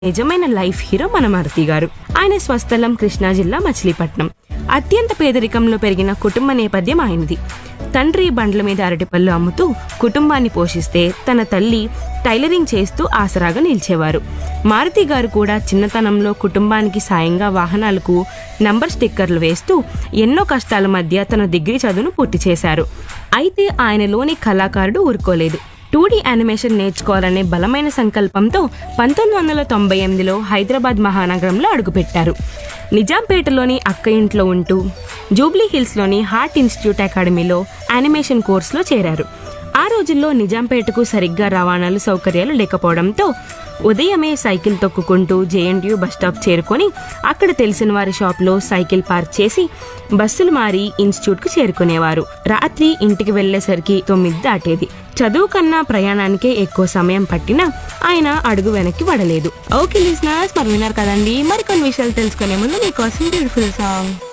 నిజమైన life hero మన మారుతి గారు ఆయన స్వస్థలం కృష్ణా జిల్లా మచిలీపట్నం అత్యంత పేదరికంలో పెరిగిన కుటుంబ నేపథ్యం ఆయనది తండ్రి బండ్ల మీద అరటిపళ్ళు అమ్ముతూ కుటుంబాన్ని పోషిస్తే తన తల్లి టైలరింగ్ చేస్తూ ఆసరాగా నిలిచేవారు మారుతి గారు కూడా చిన్నతనంలో కుటుంబానికి సాయంగా వాహనాలకు నంబర్ స్టిక్కర్లు వేస్తూ ఎన్నో కష్టాల మధ్య తన డిగ్రీ చదువును పూర్తి చేశారు అయితే ఆయనలోని కళాకారుడు ఊరుకోలేదు టూ డీ యానిమేషన్ నేర్చుకోవాలనే బలమైన సంకల్పంతో పంతొమ్మిది వందల తొంభై ఎనిమిదిలో హైదరాబాద్ మహానగరంలో అడుగుపెట్టారు నిజాంపేటలోని అక్క ఇంట్లో ఉంటూ జూబ్లీ హిల్స్లోని హార్ట్ ఇన్స్టిట్యూట్ అకాడమీలో యానిమేషన్ కోర్సులో చేరారు ఆ రోజుల్లో నిజాంపేటకు సరిగ్గా రవాణాలు సౌకర్యాలు లేకపోవడంతో ఉదయమే సైకిల్ తొక్కుకుంటూ జేఎన్టీయూ బస్ స్టాప్ చేరుకొని అక్కడ తెలిసిన వారి షాప్లో సైకిల్ పార్క్ చేసి బస్సులు మారి ఇన్స్టిట్యూట్కు చేరుకునేవారు రాత్రి ఇంటికి వెళ్ళేసరికి తొమ్మిది దాటేది చదువు కన్నా ప్రయాణానికే ఎక్కువ సమయం పట్టినా ఆయన అడుగు వెనక్కి పడలేదు ఓకే లిసినర్స్ మరి విన్నారు కదండి మరికొన్ని విషయాలు తెలుసుకునే ముందు మీకోసం బ్యూటిఫుల్ సాంగ్